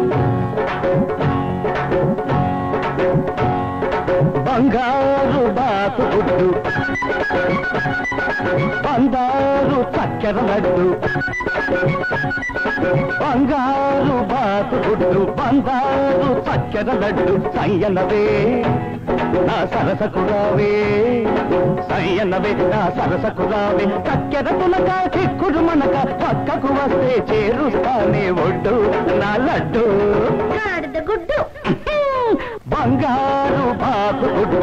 బంగారు బాతు గుడ్డు బంగారు చక్కెర లడ్డు బంగారు బాతు గుడ్డు బంగారు చక్కెర లడ్డు సయ్యనవే నా సరసకు రావే సయ్యనవే నా సరసకు రావే చక్కెర పులక చిక్కుడు మనక పక్కకు వస్తే చేరుస్తానే ఒడ్డు నా లడ్డు గాడిద గుడ్డు బంగారు బాతు గుడ్డు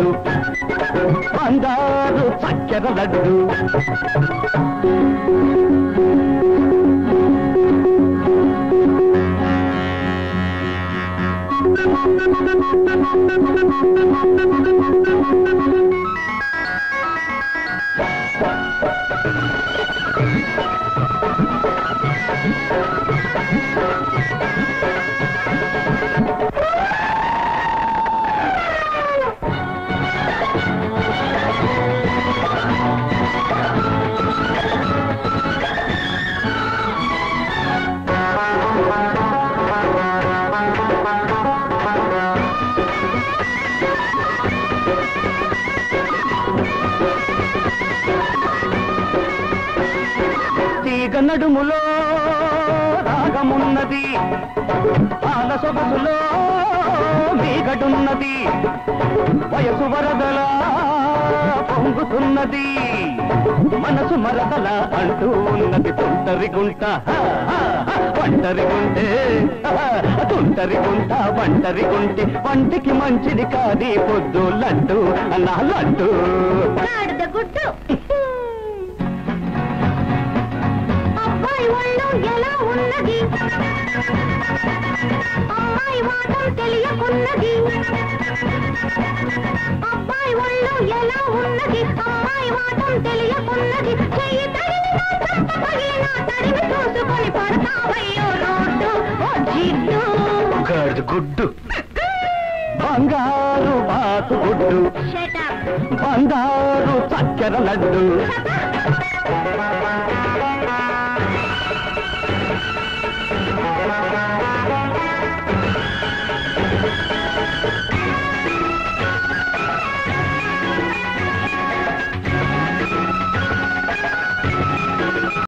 బంగారు చక్కెర లడ్డు తీగ నడుములో రాగమున్నది పాల సొగసులో మీగడున్నది వయసు వరదలా పొంగుతున్నది మనసు మరదల అంటూ ఉన్నది తుంటరి గుంట హా, హా, హా, ఒంటరి గుంటే హా, తుంటరి గుంట ఒంటరి గుంటి వంటికి మంచిది కాది పొద్దు లడ్డు నా లడ్డు గాడిద గుడ్డు అబ్బాయి ఒళ్ళు ఎలా ఉన్నది అమ్మాయి వాటం తెలియకున్నది అబ్బాయి ఒళ్ళు ఎలా ఉన్నది అమ్మాయి వాటం తెలియకున్నది చెయ్యి తగిలినా చెంప పగిలినా తడివి చూసుకొని పడతావయ్యో రోడ్డు ఓ జిడ్డు గాడిద గుడ్డు బంగారు బాతు గుడ్డు షటప్ బంగారు చక్కెర లడ్డు